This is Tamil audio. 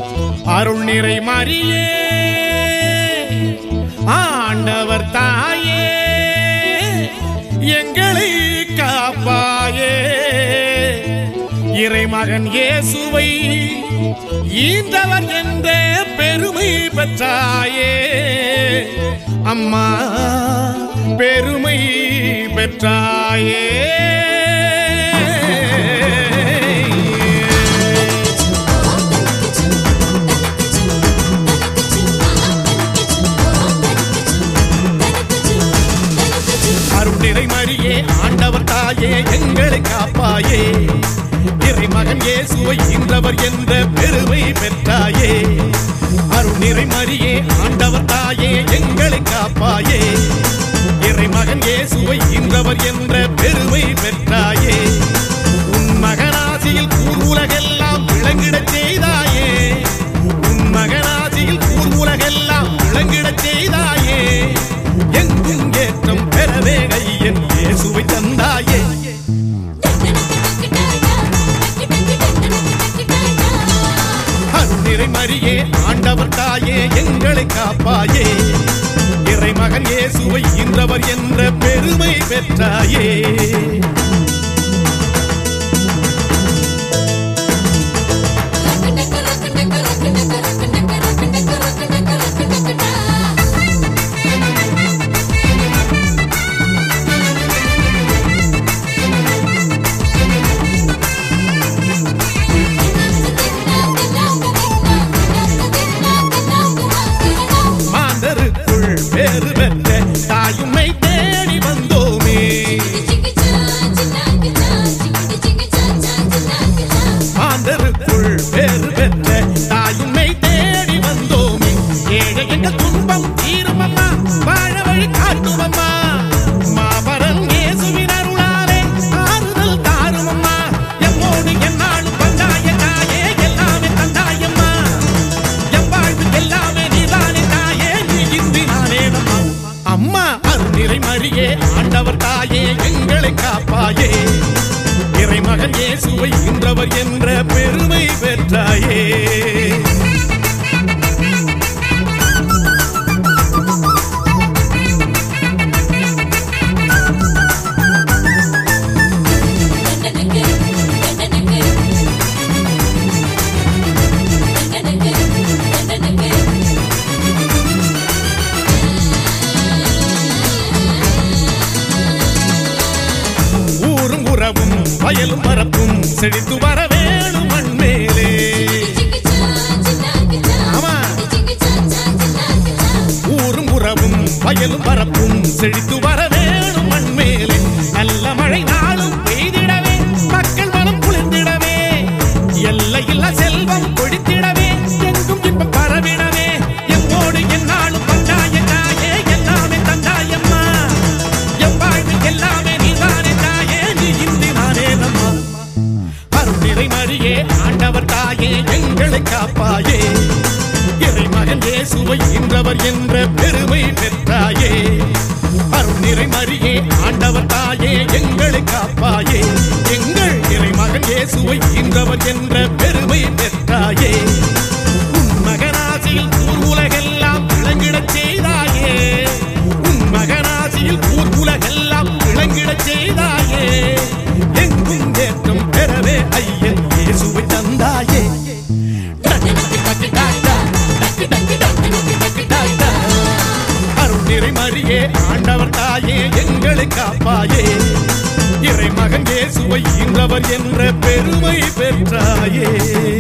அருள் நிறை மரியே ஆண்டவர் தாயே எங்களை காப்பாயே இறைமகன் இயேசுவை ஈன்றவர் என்ற பெருமை பெற்றாயே அம்மா பெருமை பெற்றாயே அருள்நிறை மரியே ஆண்டவர் தாயே எங்களை காப்பாயே இறைமகன் இயேசுவை இன்றவர் என்ற பெருமை பெற்றாயே அருள்நிறை மரியே ஆண்டவர் தாயே எங்களை காப்பாயே இறைமகன் இயேசுவை இன்றவர் என்ற பெருமை பெற்றாயே உன் மகனாசியில் கூர் உலகெல்லாம் விளங்கிடச் செய்தாயே உன் மகனாசியில் கூர் உலகெல்லாம் விளங்கிடச் செய்தாயே எங்கும் ஏற்றம் பெறவே கையன் இயேசுவை தந்தாயே அருள்நிறை மரியே ஆண்டவர் தாயே எங்களை காப்பாயே இறைமகன் இயேசுவை இன்றவர் என்ற பெருமை பெற்றாயே மாந்தருக்குள் வேறு பெற்ற தாயுமை தேடி வந்தோமே மாந்தருக்குள் வேறு பெற்ற தாயுமை தேடி வந்தோமே ஏழை எங்கள் துன்பம் தீரும் அம்மா வாழ வழி காட்டும் அம்மா மாபரன் இயேசுவின் அருளாலே ஆறுதல் தாரும் அம்மா எம்மோடு என்னாலும் வந்தாய தாயே எல்லாமே தந்தாயம்மா என் வாழ்வு எல்லாமே நீதானே தாயே நீ இன்றி நானே அம்மா அம்மா அருநிறை மரியே ஆண்டவர் தாயே எங்களை காப்பாயே இறைமகன் இயேசுவை இன்றவர் என்ற பெருமை பெற்றாயே ஊரும் உறவும் வயலும் மரப்பும் செழித்து வர வேணும் மண் மேலே ஆமா ஊரும் உறவும் வயலும் பரப்பும் செழித்து வர வேணும் மண் மேலே நல்ல மழை நாளும் பெய்திடவே மக்கள் மனம் குளிர்ந்திடவே எல்லையில்லா செல்வம் கொடித்திடவே எங்கும் இன்பம் பரவிடவே எம்மோடு என்னாலும் பந்தாய தாயே எல்லாமே தந்தாயம்மா என் வாழ்வு எல்லாமே நீதானே தாயே நீ இன்றி நானே நம்மா அருள்நிறை மரியே ஆண்டவர் தாயே எங்களை காப்பாயே இறைமகன் இயேசுவை இன்றவர் என்ற பெருமை பெற்றாயே அருள்நிறை மரியே ஆண்டவர் தாயே எங்களை காப்பாயே எங்கள் இறைமகன் இயேசுவை இன்றவர் என்ற பெருமை பெற்றாயே உன் மகனாசியில் ஊர் உலகெல்லாம் விளங்கிடச் செய்தாயே உன் மகனாசியில் ஊர் உலகெல்லாம் விளங்கிடச் செய்தாயே எங்கும் ஏற்றம் பெறவே ஐயன் இயேசுவை தந்தாயே அருள் நிறை மரியே ஆண்டவர் தாயே எங்களை காப்பாயே இறை மகன் இயேசுவை இன்றவர் என்ற பெருமை பெற்றாயே